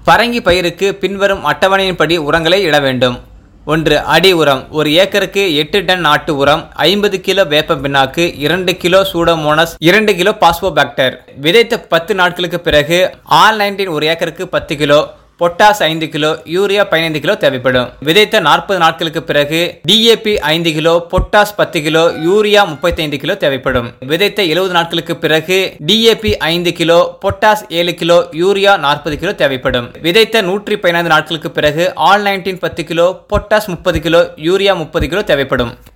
பரங்கி பயிருக்கு பின்வரும் அட்டவணையின்படி உரங்களை இட வேண்டும் ஒன்று அடி உரம் ஒரு ஏக்கருக்கு எட்டு டன் நாட்டு உரம் ஐம்பது கிலோ வேப்ப பிண்ணாக்கு இரண்டு கிலோ சூடோமோனஸ் இரண்டு கிலோ பாஸ்போபாக்டர் விதைத்த பத்து நாட்களுக்கு பிறகு ஆல் நைன்டீன் ஒரு ஏக்கருக்கு பத்து கிலோ பொட்டாஸ் ஐந்து கிலோ யூரியா பதினைந்து கிலோ தேவைப்படும் விதைத்த நாற்பது நாட்களுக்கு பிறகு டிஏபி ஐந்து கிலோ பொட்டாஸ் பத்து கிலோ யூரியா முப்பத்தைந்து கிலோ தேவைப்படும் விதைத்த எழுபது நாட்களுக்கு பிறகு டிஏபி ஐந்து கிலோ பொட்டாஸ் ஏழு கிலோ யூரியா நாற்பது கிலோ தேவைப்படும் விதைத்த நூற்றி பதினைந்து நாட்களுக்கு பிறகு ஆல் நைன்டீன் பத்து கிலோ பொட்டாஸ் முப்பது கிலோ யூரியா முப்பது கிலோ தேவைப்படும்